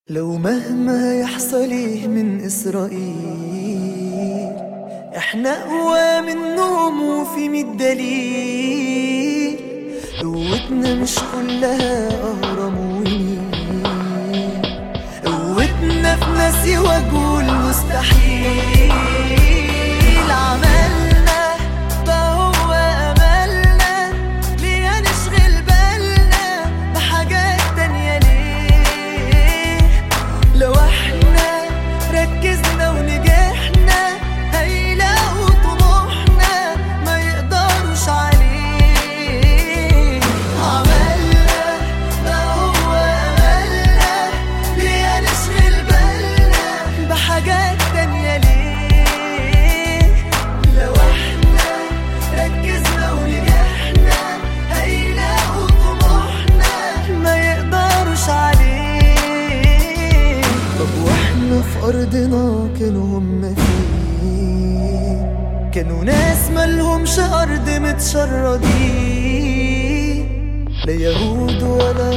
لو مهما يحصل إيه من إسرائيل احنا أقوى منهم وفي مية دليل قوتنا مش كلها أهرم ونيل قوتنا في ناس يواجهوا المستحيل عملنا ده هو أملنا ليه نشغل بالنا بحاجات تانية ليه لو احنا ركزنا ونجحنا هيلاقوا طموحنا ما يقدروش عليه عملنا ده هو أملنا ليه نشغل بالنا بحاجات تانية ليه لو احنا ركزنا ونجحنا هيلاقوا طموحنا ما يقدروش عليه طب واحنا في ارضنا كانوا هم فين كانوا ناس ملهمش ارض متشردين لا يهود ولا